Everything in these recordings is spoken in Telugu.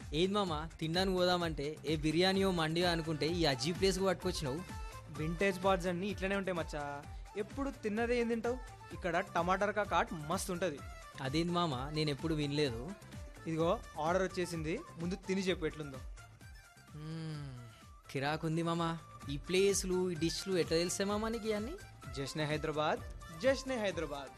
ఏది మామ తినడానికి పోదామంటే ఏ బిర్యానీయో మండియో అనుకుంటే ఈ అజీ ప్లేస్కి పట్టుకొచ్చినావు వింటేజ్ బార్డ్స్ అన్నీ ఇట్లనే ఉంటాయి మచ్చా ఎప్పుడు తిన్నదే ఏం తింటావు ఇక్కడ టమాటర్ కాట్ మస్తు ఉంటుంది అదేంది మామ నేను ఎప్పుడు వినలేదు ఇదిగో ఆర్డర్ వచ్చేసింది ముందు తిని చెప్పు ఎట్లుందో మ్మ్, కిరాకుంది మామ ఈ ప్లేస్లు ఈ డిష్లు ఎట్లా తెలిసే మామ నీకు ఇవన్నీ Jashne Hyderabad Jashne Hyderabad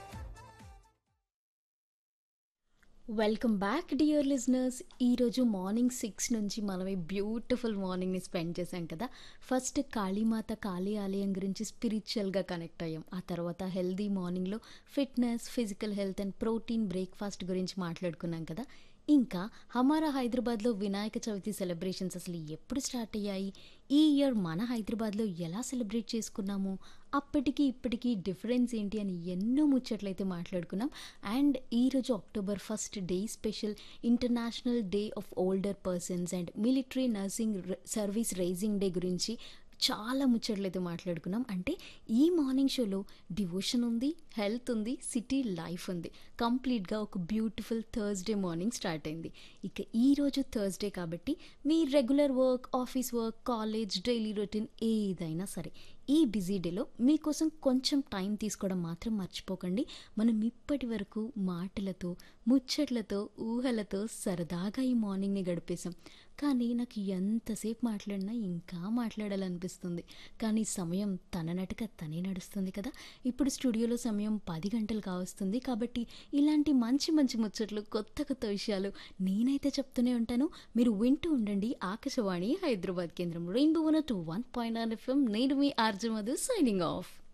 welcome back dear listeners ఈరోజు మార్నింగ్ సిక్స్ నుంచి మనం ఈ బ్యూటిఫుల్ మార్నింగ్ని స్పెండ్ చేశాం కదా ఫస్ట్ కాళీమాత కాళీ ఆలయం గురించి స్పిరిచువల్గా కనెక్ట్ అయ్యాం ఆ తర్వాత హెల్దీ మార్నింగ్లో fitness physical health and protein breakfast గురించి మాట్లాడుకున్నాం కదా ఇంకా హమారా హైదరాబాద్లో వినాయక చవితి సెలబ్రేషన్స్ అసలు ఎప్పుడు స్టార్ట్ అయ్యాయి ఈ ఇయర్ మన హైదరాబాద్లో ఎలా సెలబ్రేట్ చేసుకున్నాము అప్పటికి ఇప్పటికీ డిఫరెన్స్ ఏంటి అని ఎన్నో ముచ్చట్లయితే మాట్లాడుకున్నాం అండ్ ఈరోజు October first day special international day of older persons and military nursing service raising day గురించి చాలా ముచ్చట్లు అయితే మాట్లాడుకున్నాం అంటే ఈ మార్నింగ్ షోలో డివోషన్ ఉంది హెల్త్ ఉంది సిటీ లైఫ్ ఉంది కంప్లీట్గా ఒక బ్యూటిఫుల్ థర్స్డే మార్నింగ్ స్టార్ట్ అయింది ఇక ఈరోజు థర్స్డే కాబట్టి మీ regular work office work college daily routine ఏదైనా సరే ఈ బిజీ డేలో మీకోసం కొంచెం టైం తీసుకోవడం మాత్రం మర్చిపోకండి మనం ఇప్పటి వరకు మాటలతో ముచ్చట్లతో ఊహలతో సరదాగా ఈ మార్నింగ్ని గడిపేశాం కానీ నాకు ఎంతసేపు మాట్లాడినా ఇంకా మాట్లాడాలనిపిస్తుంది కానీ సమయం తన నటుక తనే నడుస్తుంది కదా ఇప్పుడు స్టూడియోలో సమయం పది గంటలు కావస్తుంది కాబట్టి ఇలాంటి మంచి మంచి ముచ్చట్లు కొత్త కొత్త విషయాలు నేనైతే చెప్తూనే ఉంటాను మీరు వింటూ ఉండండి ఆకాశవాణి హైదరాబాద్ కేంద్రం rainbow one two one point FM నేను మీ ఆర్జు మధు సైనింగ్ ఆఫ్